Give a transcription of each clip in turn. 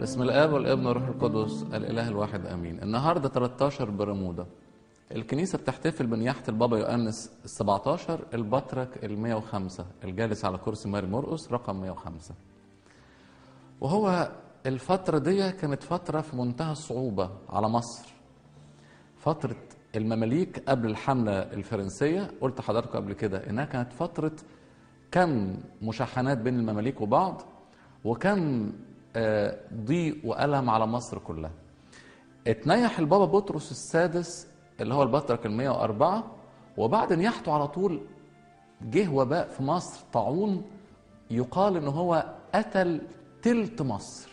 باسم الاب والابن والروح القدس الاله الواحد امين النهارده 13 برمودا الكنيسه بتحتفل بنياحه البابا يؤنس ال 17 البطرك ال 105 الجالس على كرسي ماري مرقس رقم 105 وهو الفتره دي كانت فتره في منتهى الصعوبه على مصر فتره المماليك قبل الحمله الفرنسيه قلت لحضراتكم قبل كده انها كانت فتره كم مشاحنات بين المماليك وبعض وكم آه، ضيق وألم على مصر كلها اتنيح البابا بطرس السادس اللي هو البطرك ال 104 وبعد نياحته على طول جه وباء في مصر طاعون يقال ان هو قتل تلت مصر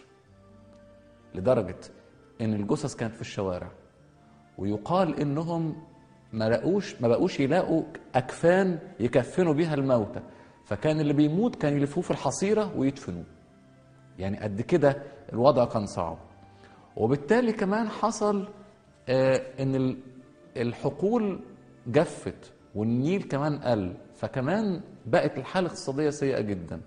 لدرجة ان الجثث كانت في الشوارع ويقال انهم ما لقوش ما بقوش يلاقوا اكفان يكفنوا بيها الموتى فكان اللي بيموت كان يلفوه في الحصيره ويدفنوه يعني قد كده الوضع كان صعب وبالتالي كمان حصل آه ان ال- الحقول جفت والنيل كمان قل فكمان بقت الحاله الاقتصاديه سيئه جدا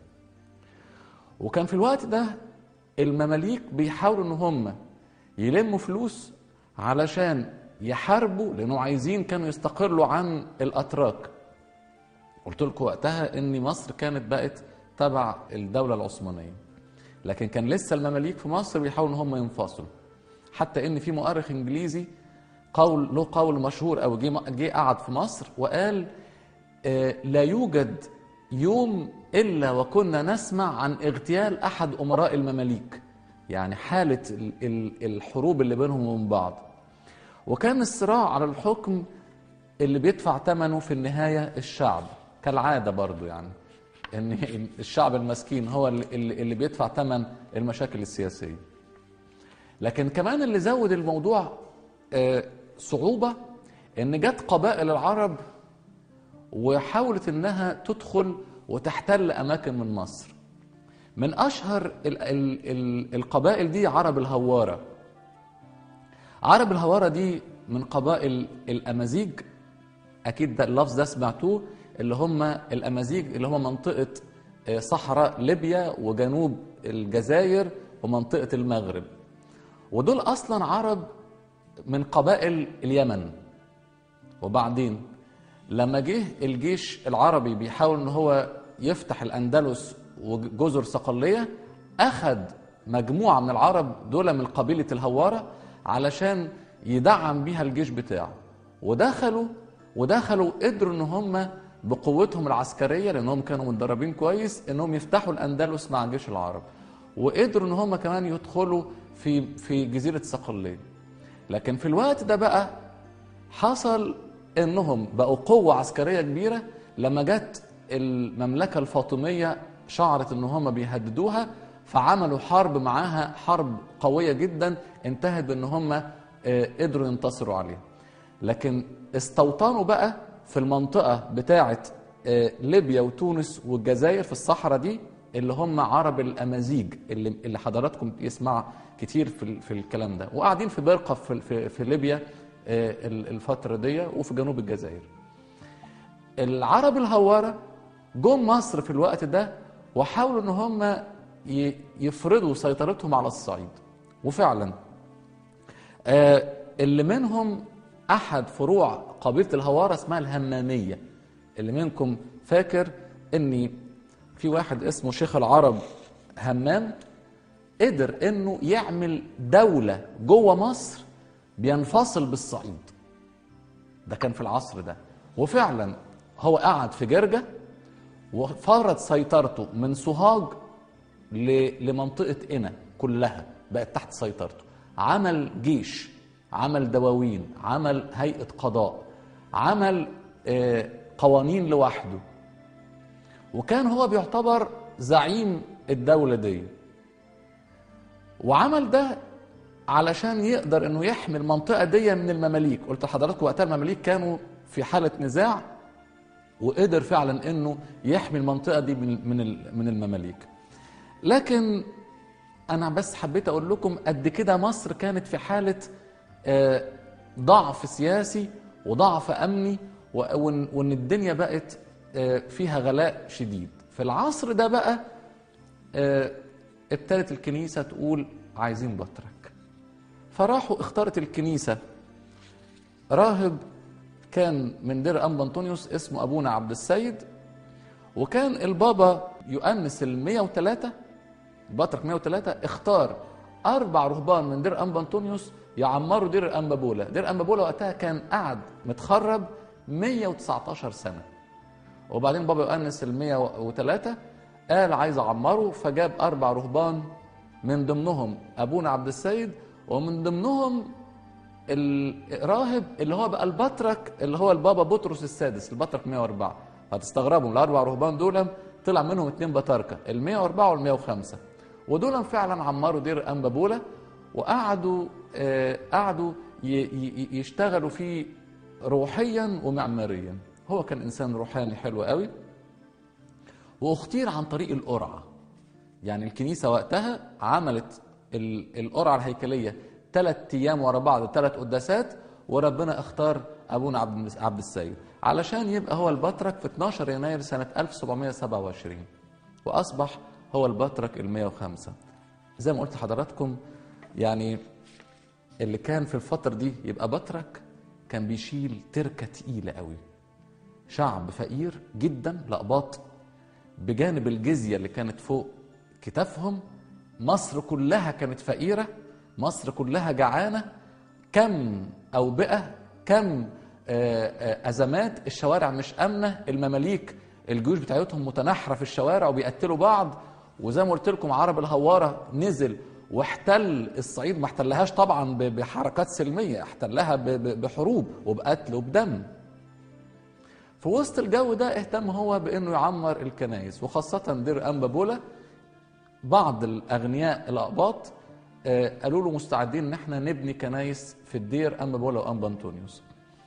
وكان في الوقت ده المماليك بيحاولوا ان هم يلموا فلوس علشان يحاربوا لانهم عايزين كانوا يستقلوا عن الاتراك قلت لكم وقتها ان مصر كانت بقت تبع الدوله العثمانيه لكن كان لسه المماليك في مصر بيحاولوا ان هم ينفصلوا حتى ان في مؤرخ انجليزي قول له قول مشهور او جه جه قعد في مصر وقال آه، لا يوجد يوم الا وكنا نسمع عن اغتيال احد امراء المماليك يعني حاله ال- ال- الحروب اللي بينهم وبين بعض وكان الصراع على الحكم اللي بيدفع ثمنه في النهايه الشعب كالعاده برضو يعني ان إن الشعب المسكين هو اللي, اللي اللي بيدفع ثمن المشاكل السياسيه لكن كمان اللي زود الموضوع آه، صعوبه ان جت قبائل العرب وحاولت انها تدخل وتحتل اماكن من مصر من اشهر ال ال ال القبائل دي عرب الهواره عرب الهواره دي من قبائل الامازيغ اكيد ده اللفظ ده سمعتوه اللي هم الامازيغ اللي هم منطقه آه، صحراء ليبيا وجنوب الجزائر ومنطقه المغرب ودول اصلا عرب من قبائل اليمن وبعدين لما جه الجيش العربي بيحاول ان هو يفتح الاندلس وجزر صقليه اخذ مجموعه من العرب دول من قبيله الهواره علشان يدعم بيها الجيش بتاعه ودخلوا ودخلوا قدروا ان هم بقوتهم العسكريه لانهم كانوا متدربين كويس انهم يفتحوا الاندلس مع جيش العرب وقدروا ان هم كمان يدخلوا في في جزيره صقليه لكن في الوقت ده بقى حصل انهم بقوا قوه عسكريه كبيره لما جت المملكه الفاطميه شعرت ان هم بيهددوها فعملوا حرب معاها حرب قويه جدا انتهت بان هم آه، قدروا ينتصروا عليها لكن استوطنوا بقى في المنطقه بتاعه آه، ليبيا وتونس والجزائر في الصحراء دي اللي هم عرب الامازيغ اللي اللي حضراتكم يسمع كتير في ال- في الكلام ده وقاعدين في برقه في في, في ليبيا آه، ال- الفتره دي وفي جنوب الجزائر العرب الهواره جم مصر في الوقت ده وحاولوا ان هم ي- يفرضوا سيطرتهم على الصعيد وفعلا آه، اللي منهم احد فروع قبيله الهواره اسمها الهماميه اللي منكم فاكر ان في واحد اسمه شيخ العرب همام قدر انه يعمل دوله جوه مصر بينفصل بالصعيد ده كان في العصر ده وفعلا هو قعد في جرجة وفرض سيطرته من سوهاج ل- لمنطقة قنا كلها بقت تحت سيطرته عمل جيش عمل دواوين عمل هيئة قضاء عمل آه، قوانين لوحده وكان هو بيعتبر زعيم الدولة دي وعمل ده علشان يقدر انه يحمي المنطقه دي من المماليك قلت لحضراتكم وقتها المماليك كانوا في حاله نزاع وقدر فعلا انه يحمي المنطقه دي من من ال- من المماليك لكن انا بس حبيت اقول لكم قد كده مصر كانت في حاله آه، ضعف سياسي وضعف امني و- وان وإن الدنيا بقت آه، فيها غلاء شديد في العصر ده بقى آه، ابتدت الكنيسة تقول عايزين بطرك فراحوا اختارت الكنيسة راهب كان من دير أنبا أنطونيوس اسمه أبونا عبد السيد وكان البابا يؤنس ال 103 البطرك 103 اختار أربع رهبان من دير أنبا أنطونيوس يعمروا دير أنبا بولا دير أنبا بولا وقتها كان قعد متخرب 119 سنة وبعدين بابا يؤنس ال 103 قال عايز اعمره فجاب اربع رهبان من ضمنهم ابونا عبد السيد ومن ضمنهم الراهب اللي هو بقى البطرك اللي هو البابا بطرس السادس البطرك 104 هتستغربوا الاربع رهبان دول طلع منهم اتنين بطاركه ال 104 وال 105 ودول فعلا عمروا دير انبابولا وقعدوا آه قعدوا يشتغلوا فيه روحيا ومعماريا هو كان انسان روحاني حلو قوي واختير عن طريق القرعه يعني الكنيسه وقتها عملت القرعه الهيكليه ثلاث ايام ورا بعض ثلاث قداسات وربنا اختار ابونا عبد عبد السيد علشان يبقى هو البطرك في 12 يناير سنه 1727 واصبح هو البطرك ال 105 زي ما قلت لحضراتكم يعني اللي كان في الفتره دي يبقى بطرك كان بيشيل تركه تقيله قوي شعب فقير جدا لقباط بجانب الجزيه اللي كانت فوق كتافهم مصر كلها كانت فقيره مصر كلها جعانه كم اوبئه كم ازمات الشوارع مش امنه المماليك الجيوش بتاعتهم متنحره في الشوارع وبيقتلوا بعض وزي ما قلت لكم عرب الهواره نزل واحتل الصعيد ما احتلهاش طبعا بحركات سلميه احتلها بحروب وبقتل وبدم في وسط الجو ده اهتم هو بانه يعمر الكنائس وخاصه دير انبا بولا بعض الاغنياء الاقباط قالوا له مستعدين ان احنا نبني كنايس في الدير انبا بولا وانبا انطونيوس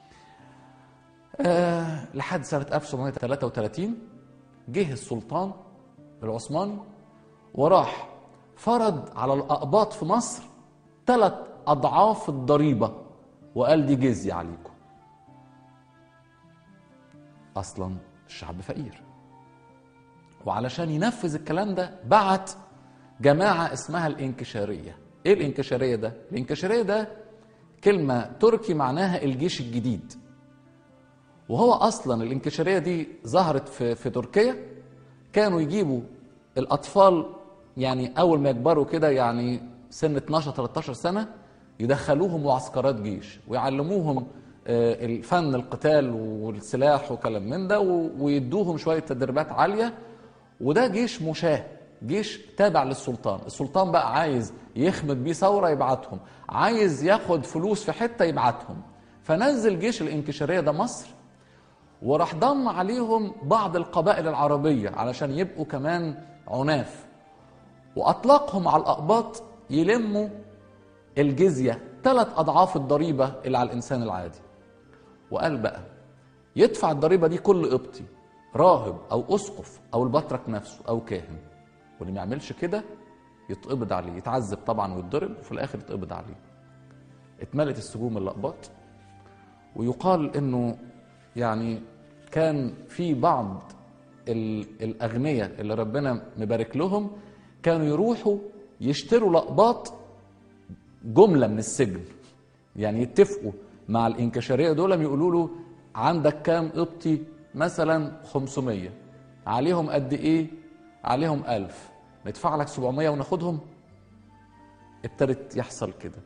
أه لحد سنه 1733 جه السلطان العثماني وراح فرض على الاقباط في مصر ثلاث اضعاف الضريبه وقال دي جزيه عليكم اصلا الشعب فقير وعلشان ينفذ الكلام ده بعت جماعه اسمها الانكشاريه ايه الانكشاريه ده الانكشاريه ده كلمه تركي معناها الجيش الجديد وهو اصلا الانكشاريه دي ظهرت في في تركيا كانوا يجيبوا الاطفال يعني اول ما يكبروا كده يعني سن 12 13 سنه يدخلوهم معسكرات جيش ويعلموهم الفن القتال والسلاح وكلام من ده ويدوهم شويه تدريبات عاليه وده جيش مشاه جيش تابع للسلطان السلطان بقى عايز يخمد بيه ثوره يبعتهم عايز ياخد فلوس في حته يبعتهم فنزل جيش الانكشاريه ده مصر وراح ضم عليهم بعض القبائل العربيه علشان يبقوا كمان عناف واطلقهم على الاقباط يلموا الجزيه ثلاث اضعاف الضريبه اللي على الانسان العادي وقال بقى يدفع الضريبه دي كل قبطي راهب او اسقف او البطرك نفسه او كاهن واللي ما يعملش كده يتقبض عليه يتعذب طبعا ويتضرب وفي الاخر يتقبض عليه اتملت السجون الاقباط ويقال انه يعني كان في بعض الاغنياء اللي ربنا مبارك لهم كانوا يروحوا يشتروا لقباط جمله من السجن يعني يتفقوا مع الانكشاريه دول يقولوا له عندك كام قبطي مثلا 500 عليهم قد ايه عليهم ألف ندفع لك 700 وناخدهم ابتدت يحصل كده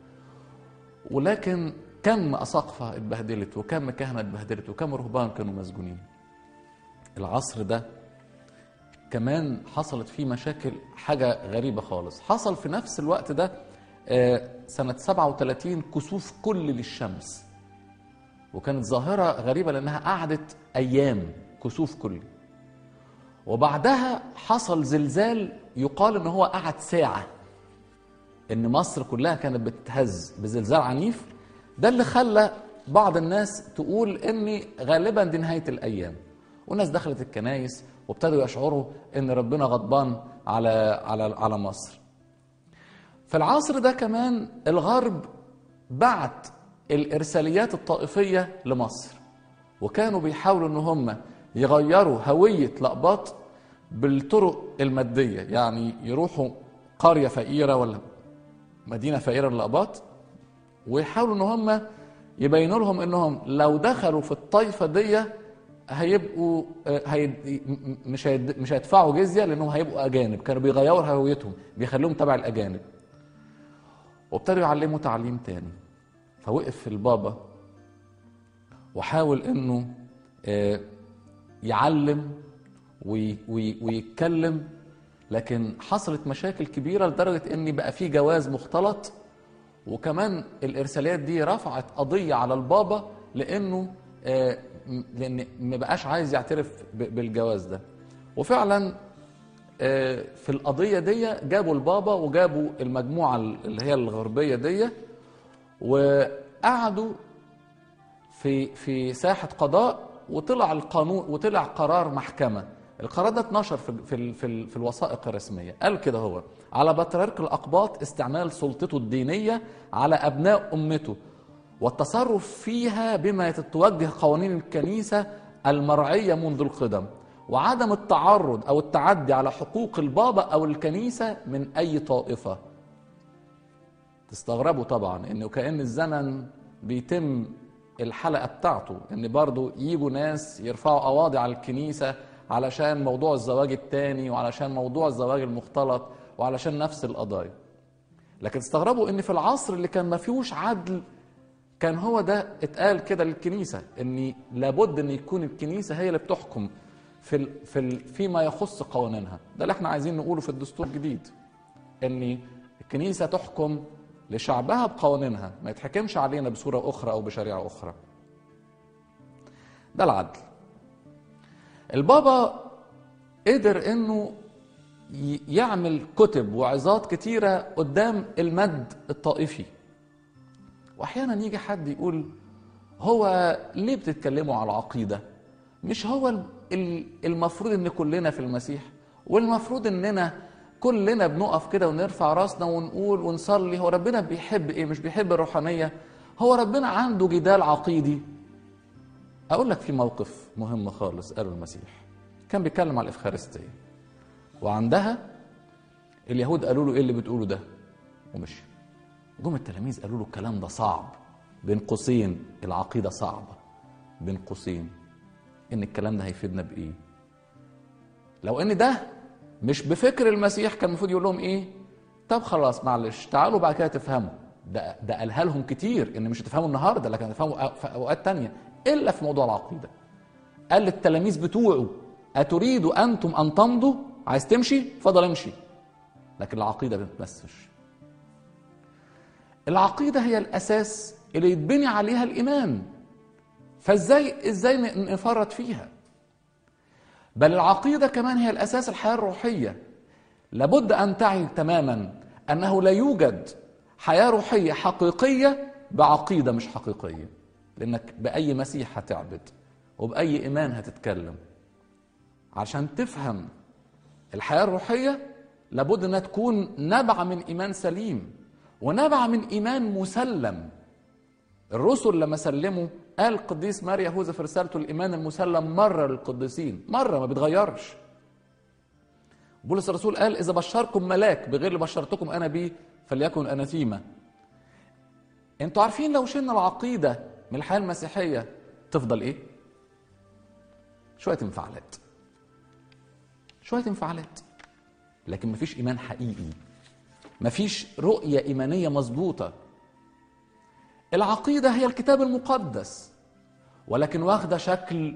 ولكن كم أساقفة اتبهدلت وكم كهنة اتبهدلت وكم رهبان كانوا مسجونين العصر ده كمان حصلت فيه مشاكل حاجة غريبة خالص حصل في نفس الوقت ده سنة 37 كسوف كل للشمس وكانت ظاهرة غريبة لأنها قعدت أيام كسوف كلي وبعدها حصل زلزال يقال ان هو قعد ساعة ان مصر كلها كانت بتتهز بزلزال عنيف ده اللي خلى بعض الناس تقول ان غالبا دي نهاية الايام والناس دخلت الكنايس وابتدوا يشعروا ان ربنا غضبان على على على مصر في العصر ده كمان الغرب بعت الارساليات الطائفيه لمصر وكانوا بيحاولوا ان هم يغيروا هويه لقباط بالطرق الماديه يعني يروحوا قريه فقيره ولا مدينه فقيره للاباط ويحاولوا ان هم يبينوا لهم انهم لو دخلوا في الطائفه دي هيبقوا آه، هيد... م- مش هيد... مش هيدفعوا جزيه لانهم هيبقوا اجانب كانوا بيغيروا هويتهم بيخلوهم تبع الاجانب وابتدوا يعلموا تعليم تاني فوقف في البابا وحاول انه آه، يعلم وي وي ويتكلم لكن حصلت مشاكل كبيره لدرجه ان بقى في جواز مختلط وكمان الارساليات دي رفعت قضيه على البابا لانه آه، م- لان ما بقاش عايز يعترف ب- بالجواز ده وفعلا آه، في القضيه دي جابوا البابا وجابوا المجموعه اللي هي الغربيه دي وقعدوا في في ساحه قضاء وطلع القانون وطلع قرار محكمه القرار ده اتنشر في في ال- في, ال- في الوثائق الرسميه قال كده هو على بطريرك الاقباط استعمال سلطته الدينيه على ابناء امته والتصرف فيها بما توجه قوانين الكنيسه المرعيه منذ القدم وعدم التعرض او التعدي على حقوق البابا او الكنيسه من اي طائفه تستغربوا طبعا انه كان الزمن بيتم الحلقه بتاعته ان برضو يجوا ناس يرفعوا قواضي على الكنيسه علشان موضوع الزواج التاني وعلشان موضوع الزواج المختلط وعلشان نفس القضايا لكن تستغربوا ان في العصر اللي كان ما فيهوش عدل كان هو ده اتقال كده للكنيسه ان لابد ان يكون الكنيسه هي اللي بتحكم في ال في ال فيما يخص قوانينها ده اللي احنا عايزين نقوله في الدستور الجديد ان الكنيسه تحكم لشعبها بقوانينها ما يتحكمش علينا بصوره اخرى او بشريعه اخرى ده العدل البابا قدر انه ي- يعمل كتب وعظات كتيره قدام المد الطائفي واحيانا يجي حد يقول هو ليه بتتكلموا على العقيده مش هو ال- ال- المفروض ان كلنا في المسيح والمفروض اننا كلنا بنقف كده ونرفع راسنا ونقول ونصلي هو ربنا بيحب ايه مش بيحب الروحانيه هو ربنا عنده جدال عقيدي اقول لك في موقف مهم خالص قاله المسيح كان بيتكلم على الافخارستيه وعندها اليهود قالوا له ايه اللي بتقوله ده ومشي جم التلاميذ قالوا له الكلام ده صعب بين قوسين العقيده صعبه بين قوسين ان الكلام ده هيفيدنا بايه لو ان ده مش بفكر المسيح كان المفروض يقول لهم ايه طب خلاص معلش تعالوا بعد كده تفهموا ده ده قالها لهم كتير ان مش هتفهموا النهارده لكن هتفهموا أ- في اوقات تانية الا في موضوع العقيده قال للتلاميذ بتوعه اتريدوا انتم ان تمضوا عايز تمشي فضل امشي لكن العقيده ما بتمسش العقيده هي الاساس اللي يتبني عليها الايمان فازاي ازاي ن- نفرط فيها بل العقيده كمان هي الاساس الحياه الروحيه لابد ان تعي تماما انه لا يوجد حياه روحيه حقيقيه بعقيده مش حقيقيه لانك باي مسيح هتعبد وباي ايمان هتتكلم عشان تفهم الحياه الروحيه لابد انها تكون نبع من ايمان سليم ونبع من ايمان مسلم الرسل لما سلموا قال القديس ماريا يهوذا في رسالته الايمان المسلم مره للقديسين مره ما بيتغيرش بولس الرسول قال اذا بشركم ملاك بغير اللي بشرتكم انا بيه فليكن اناثيما انتوا عارفين لو شلنا العقيده من الحياه المسيحيه تفضل ايه شويه انفعالات شويه انفعالات لكن مفيش ايمان حقيقي مفيش رؤيه ايمانيه مظبوطه العقيده هي الكتاب المقدس ولكن واخده شكل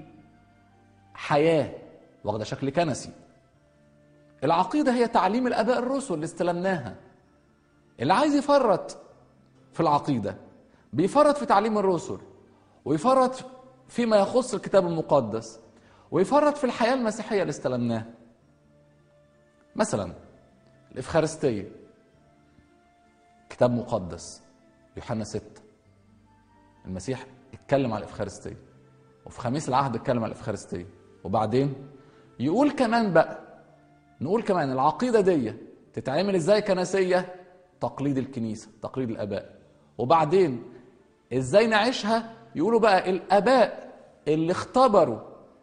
حياه واخده شكل كنسي العقيده هي تعليم الاباء الرسل اللي استلمناها اللي عايز يفرط في العقيده بيفرط في تعليم الرسل ويفرط فيما يخص الكتاب المقدس ويفرط في الحياه المسيحيه اللي استلمناها مثلا الافخارستيه كتاب مقدس يوحنا 6 المسيح اتكلم على الافخارستيه وفي خميس العهد اتكلم على الافخارستيه وبعدين يقول كمان بقى نقول كمان العقيده دي تتعمل ازاي كنسيه تقليد الكنيسه تقليد الاباء وبعدين ازاي نعيشها يقولوا بقى الاباء اللي اختبروا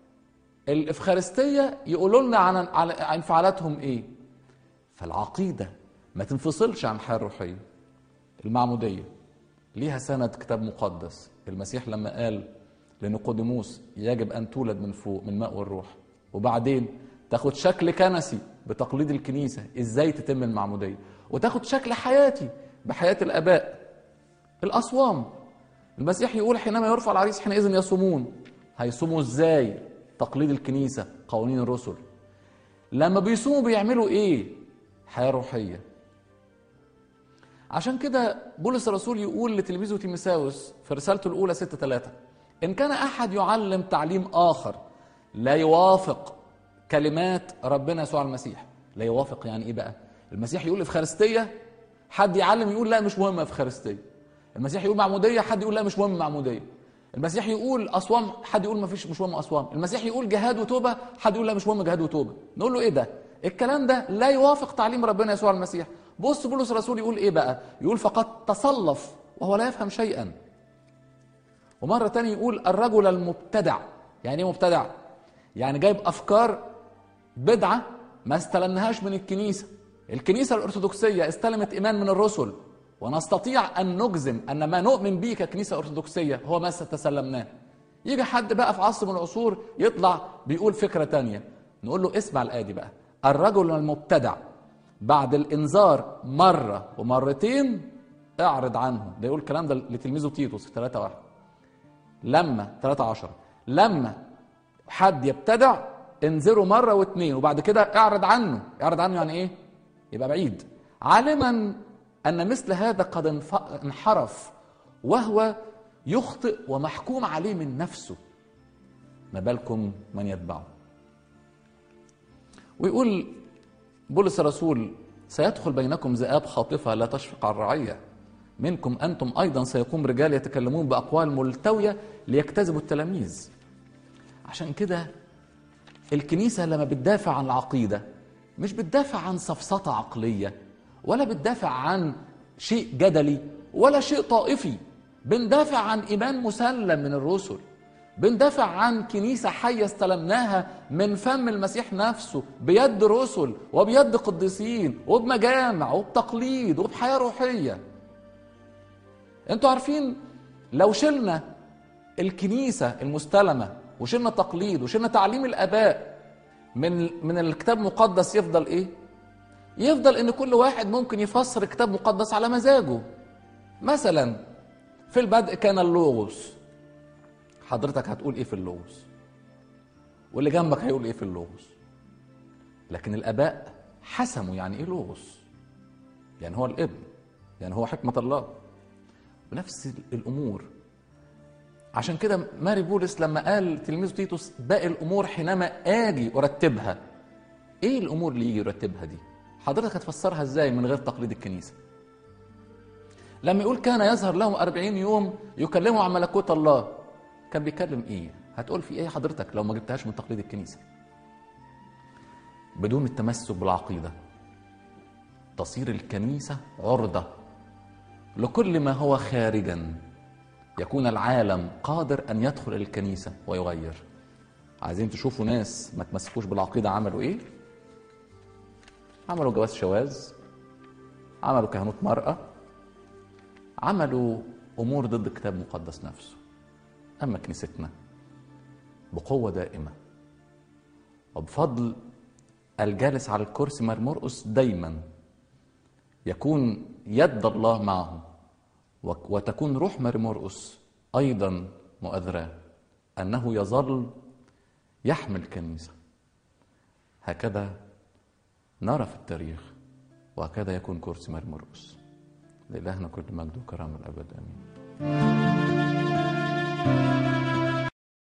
الافخارستيه يقولوا لنا عن عن انفعالاتهم ايه فالعقيده ما تنفصلش عن الحياه الروحيه المعمودية ليها سند كتاب مقدس المسيح لما قال لنيقوديموس يجب أن تولد من فوق من ماء والروح وبعدين تاخد شكل كنسي بتقليد الكنيسة ازاي تتم المعمودية وتاخد شكل حياتي بحياة الآباء الأصوام المسيح يقول حينما يرفع العريس حينئذ يصومون هيصوموا ازاي تقليد الكنيسة قوانين الرسل لما بيصوموا بيعملوا ايه حياة روحية عشان كده بولس الرسول يقول لتلميذه تيمساوس في رسالته الأولى 6 3 إن كان أحد يعلم تعليم آخر لا يوافق كلمات ربنا يسوع المسيح لا يوافق يعني إيه بقى المسيح يقول إفخارستية حد يعلم يقول لا مش مهم إفخارستية المسيح يقول معمودية حد يقول لا مش مهم معمودية المسيح يقول أصوام حد يقول ما فيش مش مهم أصوام المسيح يقول جهاد وتوبة حد يقول لا مش مهم جهاد وتوبة نقول له إيه ده الكلام ده لا يوافق تعليم ربنا يسوع المسيح بص بولس الرسول يقول ايه بقى يقول فقد تصلف وهو لا يفهم شيئا ومره تانية يقول الرجل المبتدع يعني ايه مبتدع يعني جايب افكار بدعه ما استلمناهاش من الكنيسه الكنيسه الارثوذكسيه استلمت ايمان من الرسل ونستطيع ان نجزم ان ما نؤمن به ككنيسه ارثوذكسيه هو ما تسلمناه يجي حد بقى في عصر من العصور يطلع بيقول فكره تانية نقول له اسمع الايه دي بقى الرجل المبتدع بعد الانذار مره ومرتين اعرض عنه ده يقول الكلام ده لتلميذه تيتوس في 3 1 لما 3 10 لما حد يبتدع انذره مره واثنين وبعد كده اعرض عنه اعرض عنه يعني ايه يبقى بعيد عالما ان مثل هذا قد انحرف وهو يخطئ ومحكوم عليه من نفسه ما بالكم من يتبعه ويقول بولس الرسول سيدخل بينكم ذئاب خاطفة لا تشفق على الرعية منكم أنتم أيضا سيقوم رجال يتكلمون بأقوال ملتوية ليجتذبوا التلاميذ عشان كده الكنيسة لما بتدافع عن العقيدة مش بتدافع عن سفسطة عقلية ولا بتدافع عن شيء جدلي ولا شيء طائفي بندافع عن إيمان مسلم من الرسل بندافع عن كنيسة حية استلمناها من فم المسيح نفسه بيد رسل وبيد قديسين وبمجامع وبتقليد وبحياة روحية انتوا عارفين لو شلنا الكنيسة المستلمة وشلنا التقليد وشلنا تعليم الآباء من من الكتاب المقدس يفضل ايه؟ يفضل ان كل واحد ممكن يفسر الكتاب المقدس على مزاجه مثلا في البدء كان اللوغوس حضرتك هتقول ايه في اللغز واللي جنبك هيقول ايه في اللغز لكن الاباء حسموا يعني ايه لغز يعني هو الابن يعني هو حكمه الله ونفس الامور عشان كده ماري بولس لما قال تلميذه تيتوس باقي الامور حينما اجي ارتبها ايه الامور اللي يجي يرتبها دي حضرتك هتفسرها ازاي من غير تقليد الكنيسه لما يقول كان يظهر لهم أربعين يوم يكلموا عن ملكوت الله كان بيتكلم ايه هتقول في ايه حضرتك لو ما جبتهاش من تقليد الكنيسه بدون التمسك بالعقيده تصير الكنيسه عرضه لكل ما هو خارجا يكون العالم قادر ان يدخل الكنيسه ويغير عايزين تشوفوا ناس ما تمسكوش بالعقيده عملوا ايه عملوا جواز شواذ عملوا كهنوت مرأة عملوا أمور ضد الكتاب المقدس نفسه أما كنيستنا بقوة دائمة وبفضل الجالس على الكرسي مرمرقس دايما يكون يد الله معه وتكون روح مرمرقس أيضا مؤذراه أنه يظل يحمل الكنيسة هكذا نرى في التاريخ وهكذا يكون كرسي مرمرقس لإلهنا كل مجد وكرامة الأبد آمين